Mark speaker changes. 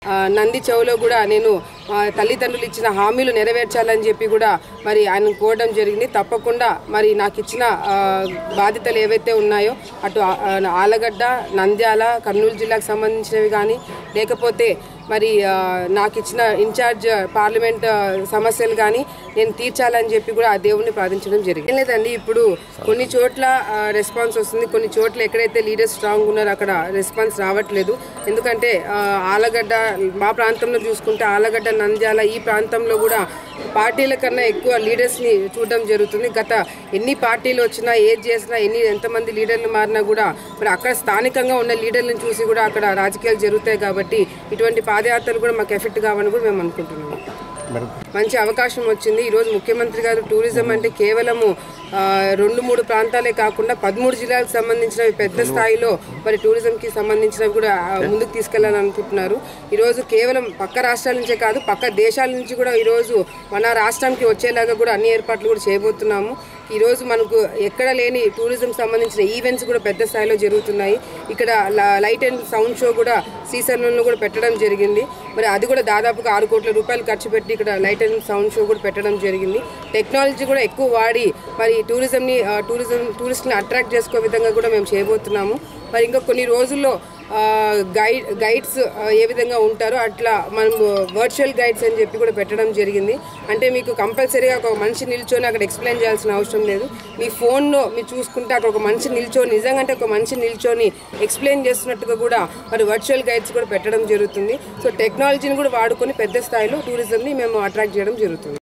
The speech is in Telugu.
Speaker 1: ఆ, నంది చౌలో కూడా నేను ఆ, తల్లిదండ్రులు ఇచ్చిన హామీలు నెరవేర్చాలని చెప్పి కూడా మరి ఆయన కోరడం జరిగింది తప్పకుండా మరి నాకు ఇచ్చిన ఆ, బాధ్యతలు ఏవైతే ఉన్నాయో అటు ఆ- ఆ, ఆలగడ్డ నంద్యాల కర్నూలు జిల్లాకు సంబంధించినవి కానీ లేకపోతే మరి ఆ, నాకు ఇచ్చిన ఇన్ఛార్జ్ పార్లమెంట్ ఆ, సమస్యలు కానీ నేను తీర్చాలని చెప్పి కూడా ఆ దేవుణ్ణి ప్రార్థించడం జరిగింది ఏం లేదండి ఇప్పుడు కొన్ని చోట్ల రెస్పాన్స్ వస్తుంది కొన్ని చోట్ల ఎక్కడైతే లీడర్స్ స్ట్రాంగ్ ఉన్నారో అక్కడ రెస్పాన్స్ రావట్లేదు ఎందుకంటే ఆ, ఆలగడ్డ మా ప్రాంతంలో చూసుకుంటే ఆలగడ్డ నంద్యాల ఈ ప్రాంతంలో కూడా పార్టీల కన్నా ఎక్కువ లీడర్స్ని చూడడం జరుగుతుంది గత ఎన్ని పార్టీలు వచ్చినా ఏది చేసినా ఎన్ని ఎంతమంది లీడర్లు మారినా కూడా మరి అక్కడ స్థానికంగా ఉన్న లీడర్లను చూసి కూడా అక్కడ రాజకీయాలు జరుగుతాయి కాబట్టి ఇటువంటి పాదయాత్రలు కూడా మాకు ఎఫెక్ట్ కావని కూడా మేము అనుకుంటున్నాము మంచి అవకాశం వచ్చింది ఈరోజు ముఖ్యమంత్రి గారు టూరిజం అంటే కేవలము ఆ, రెండు మూడు ప్రాంతాలే కాకుండా పదమూడు జిల్లాలకు సంబంధించినవి పెద్ద స్థాయిలో మరి టూరిజంకి సంబంధించినవి కూడా ఆ, ముందుకు తీసుకెళ్లాలని అనుకుంటున్నారు ఈరోజు కేవలం పక్క రాష్ట్రాల నుంచే కాదు పక్క దేశాల నుంచి కూడా ఈరోజు మన రాష్ట్రానికి వచ్చేలాగా కూడా అన్ని ఏర్పాట్లు కూడా చేయబోతున్నాము ఈరోజు మనకు ఎక్కడ లేని టూరిజం సంబంధించిన ఈవెంట్స్ కూడా పెద్ద స్థాయిలో జరుగుతున్నాయి ఇక్కడ ల- లైట్ అండ్ సౌండ్ షో కూడా శ్రీశైలంలో కూడా పెట్టడం జరిగింది మరి అది కూడా దాదాపుగా ఆరు కోట్ల రూపాయలు ఖర్చు పెట్టి ఇక్కడ లైట్ అండ్ సౌండ్ షో కూడా పెట్టడం జరిగింది టెక్నాలజీ కూడా ఎక్కువ వాడి మరి టూరిజంని ఆ, టూరిజం టూరిస్ట్ని అట్రాక్ట్ చేసుకో విధంగా కూడా మేము చేయబోతున్నాము మరి ఇంకా కొన్ని రోజుల్లో ఆ, గైడ్ గైడ్స్ ఆ, ఏ విధంగా ఉంటారో అట్లా మనం వర్చువల్ గైడ్స్ అని చెప్పి కూడా పెట్టడం జరిగింది అంటే మీకు కంపల్సరీగా ఒక మనిషి నిల్చొని అక్కడ ఎక్స్ప్లెయిన్ చేయాల్సిన అవసరం లేదు మీ ఫోన్లో మీరు చూసుకుంటే అక్కడ ఒక మనిషి నిల్చొని నిజంగా అంటే ఒక మనిషి నిల్చొని ఎక్స్ప్లెయిన్ చేస్తున్నట్టుగా కూడా మరి వర్చువల్ గైడ్స్ కూడా పెట్టడం జరుగుతుంది సో టెక్నాలజీని కూడా వాడుకొని పెద్ద స్థాయిలో టూరిజంని మేము అట్రాక్ట్ చేయడం జరుగుతుంది